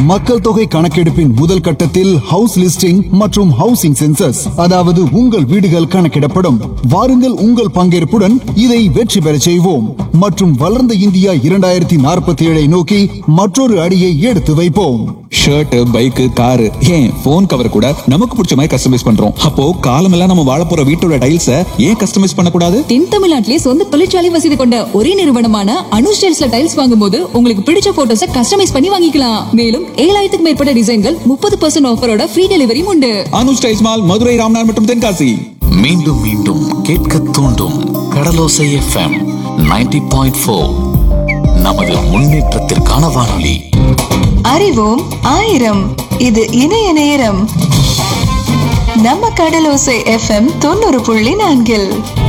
மக்கள் தொகை கணக்கெடுப்பின் முதல் கட்டத்தில் ஹவுஸ் லிஸ்டிங் மற்றும் ஹவுசிங் சென்சஸ் அதாவது உங்கள் வீடுகள் கணக்கிடப்படும் வாருங்கள் உங்கள் பங்கேற்புடன் இதை வெற்றி பெறச் செய்வோம் மற்றும் வளர்ந்த இந்தியா இரண்டாயிரத்தி நாற்பத்தி ஏழை நோக்கி மற்றொரு அடியை எடுத்து வைப்போம் ஷர்ட் பைக் காரு ஏன் போன் கவர் கூட நமக்கு பிடிச்ச மாதிரி கஸ்டமைஸ் பண்றோம் அப்போ காலமெல்லாம் நம்ம வாழ போற வீட்டோட டைல்ஸ ஏன் கஸ்டமைஸ் பண்ணக்கூடாது தென் தமிழ்நாட்டிலே சொந்த தொழிற்சாலை வசதி கொண்ட ஒரே நிறுவனமான அனு ஸ்டைல்ஸ்ல டைல்ஸ் வாங்கும்போது உங்களுக்கு பிடிச்ச போட்டோஸ கஸ்டமைஸ் பண்ணி வாங்கிக்கலாம் மேலும் ஏழாயிரத்துக்கு மேற்பட்ட டிசைன்கள் முப்பது பர்சன்ட் ஆஃபரோட ஃப்ரீ டெலிவரியும் உண்டு அனு ஸ்டைல்ஸ் மால் மதுரை ராம்நாத் மற்றும் தென்காசி மீண்டும் மீண்டும் கேட்க தூண்டும் கடலோசை எஃப்எம் 90.4 பாயிண்ட் ஃபோர் நமது முன்னேற்றத்திற்கான வானொலி அறிவோம் ஆயிரம் இது இணைய நேரம் நம்ம கடலோசை எஃப்எம் தொண்ணூறு புள்ளி நான்கில்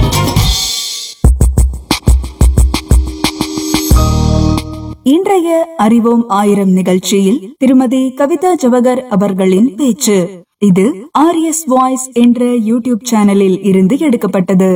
இன்றைய அறிவோம் ஆயிரம் நிகழ்ச்சியில் திருமதி கவிதா ஜவகர் அவர்களின் பேச்சு இது ஆர்எஸ் வாய்ஸ் என்ற யூடியூப் சேனலில் இருந்து எடுக்கப்பட்டது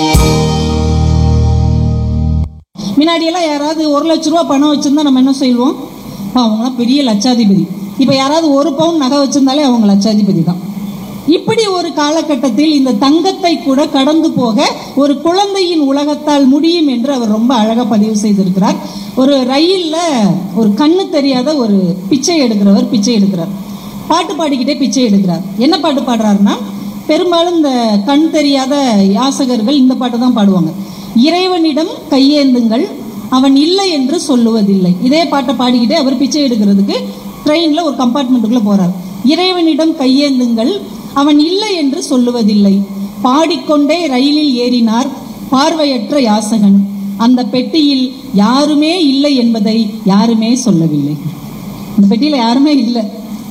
முன்னாடியெல்லாம் யாராவது ஒரு லட்ச ரூபா பணம் வச்சிருந்தா நம்ம என்ன செய்வோம் அவங்களாம் பெரிய லட்சாதிபதி இப்போ யாராவது ஒரு பவுன் நகை வச்சிருந்தாலே அவங்க லட்சாதிபதி தான் இப்படி ஒரு காலகட்டத்தில் இந்த தங்கத்தை கூட கடந்து போக ஒரு குழந்தையின் உலகத்தால் முடியும் என்று அவர் ரொம்ப அழகா பதிவு செய்திருக்கிறார் ஒரு ரயில்ல ஒரு கண்ணு தெரியாத ஒரு பிச்சை எடுக்கிறவர் பிச்சை எடுக்கிறார் பாட்டு பாடிக்கிட்டே பிச்சை எடுக்கிறார் என்ன பாட்டு பாடுறாருன்னா பெரும்பாலும் இந்த கண் தெரியாத யாசகர்கள் இந்த பாட்டு தான் பாடுவாங்க இறைவனிடம் கையேந்துங்கள் அவன் இல்லை என்று சொல்லுவதில்லை இதே பாட்டை பாடிக்கிட்டே அவர் பிச்சை எடுக்கிறதுக்கு ட்ரெயின்ல ஒரு கம்பார்ட்மெண்ட்டுக்குள்ள போறார் இறைவனிடம் கையேந்துங்கள் அவன் இல்லை என்று சொல்லுவதில்லை பாடிக்கொண்டே ரயிலில் ஏறினார் பார்வையற்ற யாசகன் அந்த பெட்டியில் யாருமே இல்லை என்பதை யாருமே சொல்லவில்லை அந்த பெட்டியில யாருமே இல்லை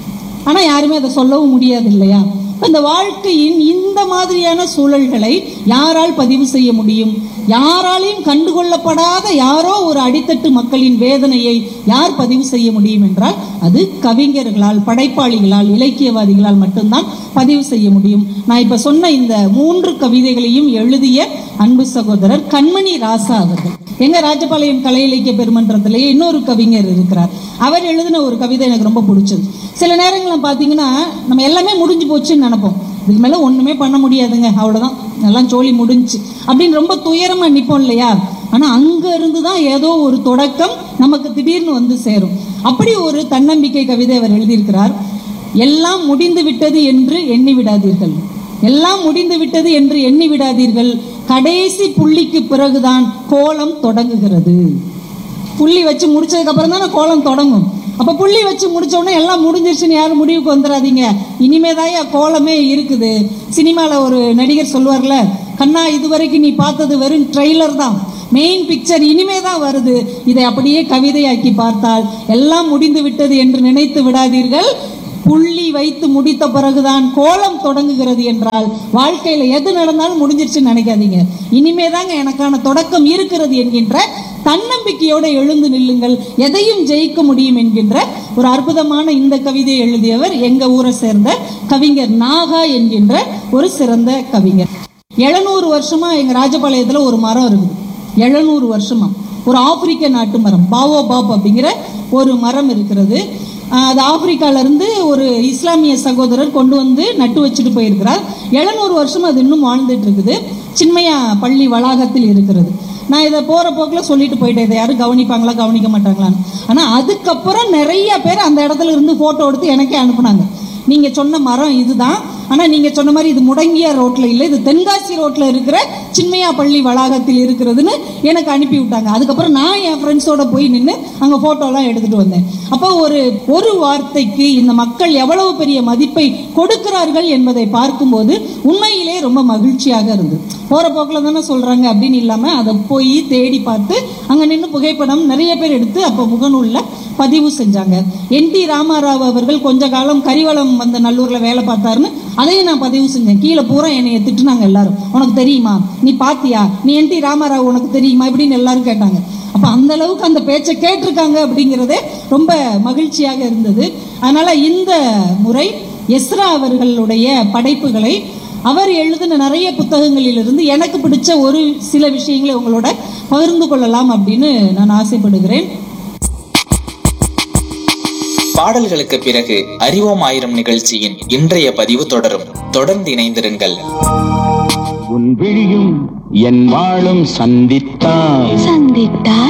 ஆனா யாருமே அதை சொல்லவும் முடியாது இல்லையா இந்த வாழ்க்கையின் இந்த மாதிரியான சூழல்களை யாரால் பதிவு செய்ய முடியும் யாராலையும் கண்டுகொள்ளப்படாத யாரோ ஒரு அடித்தட்டு மக்களின் வேதனையை யார் பதிவு செய்ய முடியும் என்றால் அது கவிஞர்களால் படைப்பாளிகளால் இலக்கியவாதிகளால் மட்டும்தான் பதிவு செய்ய முடியும் நான் இப்ப சொன்ன இந்த மூன்று கவிதைகளையும் எழுதிய அன்பு சகோதரர் கண்மணி ராசா அவர்கள் எங்க ராஜபாளையம் கலை இலக்கிய பெருமன்றத்திலேயே இன்னொரு கவிஞர் இருக்கிறார் அவர் எழுதின ஒரு கவிதை எனக்கு ரொம்ப பிடிச்சது சில நேரங்கள்ல பாத்தீங்கன்னா நம்ம எல்லாமே முடிஞ்சு போச்சுன்னு நினைப்போம் இதுக்கு மேல ஒண்ணுமே பண்ண முடியாதுங்க அவ்வளவுதான் எல்லாம் சோழி முடிஞ்சு அப்படின்னு ரொம்ப துயரமா நிப்போம் இல்லையா ஆனா அங்க இருந்து தான் ஏதோ ஒரு தொடக்கம் நமக்கு திடீர்னு வந்து சேரும் அப்படி ஒரு தன்னம்பிக்கை கவிதை அவர் எழுதியிருக்கிறார் எல்லாம் முடிந்து விட்டது என்று எண்ணி விடாதீர்கள் எல்லாம் முடிந்து விட்டது என்று எண்ணி விடாதீர்கள் கடைசி புள்ளிக்கு பிறகுதான் கோலம் தொடங்குகிறது புள்ளி வச்சு முடிச்சதுக்கு அப்புறம் தானே கோலம் தொடங்கும் அப்ப புள்ளி வச்சு முடிச்ச உடனே எல்லாம் முடிஞ்சிருச்சுன்னு யாரும் முடிவுக்கு வந்துடாதீங்க இனிமேதாயா கோலமே இருக்குது சினிமால ஒரு நடிகர் சொல்லுவார்ல கண்ணா இதுவரைக்கும் நீ பார்த்தது வெறும் ட்ரெய்லர் தான் மெயின் பிக்சர் இனிமே தான் வருது இதை அப்படியே கவிதையாக்கி பார்த்தால் எல்லாம் முடிந்து விட்டது என்று நினைத்து விடாதீர்கள் புள்ளி வைத்து முடித்த பிறகுதான் கோலம் தொடங்குகிறது என்றால் வாழ்க்கையில எது நடந்தாலும் முடிஞ்சிருச்சுன்னு நினைக்காதீங்க இனிமேதாங்க எனக்கான தொடக்கம் இருக்கிறது என்கின்ற தன்னம்பிக்கையோட எழுந்து நில்லுங்கள் எதையும் ஜெயிக்க முடியும் என்கின்ற ஒரு அற்புதமான இந்த கவிதையை எழுதியவர் எங்க ஊரை சேர்ந்த கவிஞர் நாகா என்கின்ற ஒரு சிறந்த கவிஞர் எழுநூறு வருஷமா எங்க ராஜபாளையத்துல ஒரு மரம் இருக்குது எழுநூறு வருஷமா ஒரு ஆப்பிரிக்க நாட்டு மரம் பாவோ பாப் அப்படிங்கிற ஒரு மரம் இருக்கிறது ஆஹ் அது ஆப்பிரிக்கால இருந்து ஒரு இஸ்லாமிய சகோதரர் கொண்டு வந்து நட்டு வச்சுட்டு போயிருக்கிறார் எழுநூறு வருஷம் அது இன்னும் வாழ்ந்துட்டு இருக்குது சின்மயா பள்ளி வளாகத்தில் இருக்கிறது நான் இதை போற போக்குல சொல்லிட்டு போயிட்டேன் இதை யாரும் கவனிப்பாங்களா கவனிக்க மாட்டாங்களான்னு ஆனா அதுக்கப்புறம் நிறைய பேர் அந்த இடத்துல இருந்து போட்டோ எடுத்து எனக்கே அனுப்புனாங்க நீங்க சொன்ன மரம் இதுதான் ஆனா நீங்க சொன்ன மாதிரி இது முடங்கிய ரோட்ல இல்ல இது தென்காசி ரோட்ல இருக்கிற சின்மயா பள்ளி வளாகத்தில் இருக்கிறதுன்னு எனக்கு அனுப்பி விட்டாங்க அதுக்கப்புறம் நான் என் ஃப்ரெண்ட்ஸோட போய் நின்று அங்க போட்டோ எல்லாம் எடுத்துட்டு வந்தேன் அப்போ ஒரு ஒரு வார்த்தைக்கு இந்த மக்கள் எவ்வளவு பெரிய மதிப்பை கொடுக்கிறார்கள் என்பதை பார்க்கும்போது உண்மையிலே ரொம்ப மகிழ்ச்சியாக இருந்தது போற போக்குல தானே சொல்றாங்க அப்படின்னு இல்லாம அதை போய் தேடி பார்த்து அங்க நின்று புகைப்படம் நிறைய பேர் எடுத்து அப்ப முகநூல்ல பதிவு செஞ்சாங்க என் டி ராமாராவ் அவர்கள் கொஞ்ச காலம் கரிவளம் வந்த நல்லூர்ல வேலை பார்த்தாருன்னு அதையும் நான் பதிவு செஞ்சேன் கீழே பூரா என்னைய திட்டுனாங்க எல்லாரும் உனக்கு தெரியுமா நீ பாத்தியா நீ என் டி ராமாராவ் உனக்கு தெரியுமா இப்படின்னு எல்லாரும் கேட்டாங்க அப்ப அந்த அளவுக்கு அந்த பேச்சை கேட்டிருக்காங்க அப்படிங்கறதே ரொம்ப மகிழ்ச்சியாக இருந்தது அதனால இந்த முறை எஸ்ரா அவர்களுடைய படைப்புகளை அவர் எழுதின நிறைய புத்தகங்களிலிருந்து எனக்கு பிடிச்ச ஒரு சில விஷயங்களை உங்களோட பகிர்ந்து கொள்ளலாம் அப்படின்னு நான் ஆசைப்படுகிறேன் பாடல்களுக்கு பிறகு அறிவோம் ஆயிரம் நிகழ்ச்சியின் இன்றைய பதிவு தொடரும் தொடர்ந்து இணைந்திருங்கள் உன் விழியும் என் வாழும் சந்தித்தான் சந்தித்தா